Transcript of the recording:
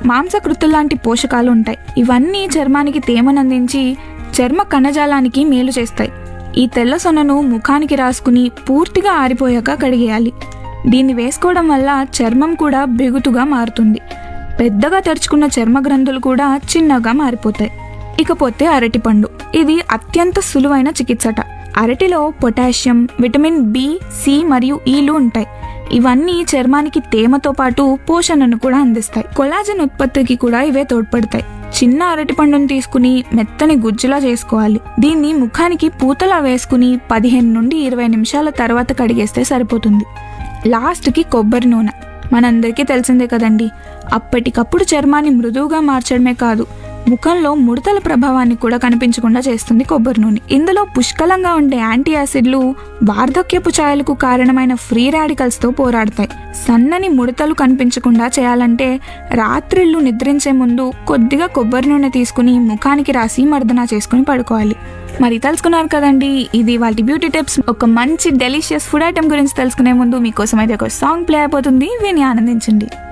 మాంసకృతులు లాంటి పోషకాలు ఉంటాయి ఇవన్నీ చర్మానికి తేమనందించి చర్మ కణజాలానికి మేలు చేస్తాయి ఈ తెల్ల సొనను ముఖానికి రాసుకుని పూర్తిగా ఆరిపోయాక కడిగేయాలి దీన్ని వేసుకోవడం వల్ల చర్మం కూడా బిగుతుగా మారుతుంది పెద్దగా తెరుచుకున్న చర్మ గ్రంథులు కూడా చిన్నగా మారిపోతాయి ఇకపోతే అరటిపండు ఇది అత్యంత సులువైన చికిత్సట అరటిలో పొటాషియం విటమిన్ బి సి మరియు ఈలు ఉంటాయి ఇవన్నీ చర్మానికి తేమతో పాటు పోషణను కూడా అందిస్తాయి కొలాజన్ ఉత్పత్తికి కూడా ఇవే తోడ్పడతాయి చిన్న అరటిపండును తీసుకుని మెత్తని గుజ్జులా చేసుకోవాలి దీన్ని ముఖానికి పూతలా వేసుకుని పదిహేను నుండి ఇరవై నిమిషాల తర్వాత కడిగేస్తే సరిపోతుంది లాస్ట్కి కొబ్బరి నూనె మనందరికీ తెలిసిందే కదండి అప్పటికప్పుడు చర్మాన్ని మృదువుగా మార్చడమే కాదు ముఖంలో ముడతల ప్రభావాన్ని కూడా కనిపించకుండా చేస్తుంది కొబ్బరి నూనె ఇందులో పుష్కలంగా ఉండే యాంటీ యాసిడ్లు వార్ధక్యపు ఛాయలకు కారణమైన ఫ్రీ రాడికల్స్తో పోరాడతాయి సన్నని ముడతలు కనిపించకుండా చేయాలంటే రాత్రిళ్ళు నిద్రించే ముందు కొద్దిగా కొబ్బరి నూనె తీసుకుని ముఖానికి రాసి మర్దన చేసుకుని పడుకోవాలి మరి తెలుసుకున్నారు కదండి ఇది వాళ్ళ బ్యూటీ టిప్స్ ఒక మంచి డెలిషియస్ ఫుడ్ ఐటమ్ గురించి తెలుసుకునే ముందు మీకోసం అయితే ఒక సాంగ్ ప్లే అయిపోతుంది విని ఆనందించండి